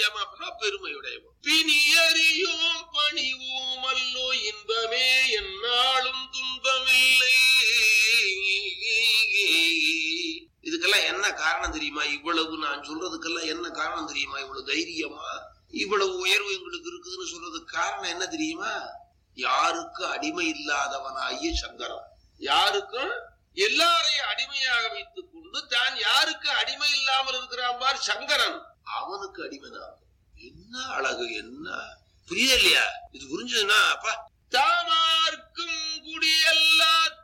தைரியமா அப்படின்னா பெருமையுடையவன் பிணி அறியோம் பணிவோம் அல்லோ இன்பமே என்னாலும் துன்பமில்லை இதுக்கெல்லாம் என்ன காரணம் தெரியுமா இவ்வளவு நான் சொல்றதுக்கெல்லாம் என்ன காரணம் தெரியுமா இவ்வளவு தைரியமா இவ்வளவு உயர்வு எங்களுக்கு இருக்குதுன்னு சொல்றதுக்கு காரணம் என்ன தெரியுமா யாருக்கு அடிமை இல்லாதவனாகிய சங்கரன் யாருக்கும் எல்லாரையும் அடிமையாக வைத்துக் கொண்டு தான் யாருக்கு அடிமை இல்லாமல் இருக்கிறான் பார் சங்கரன் அவனுக்கு அடிமைதான் என்ன அழகு என்ன புரியுது இல்லையா இது புரிஞ்சதுன்னா அப்பா தாமார்க்கும் குடியல்லா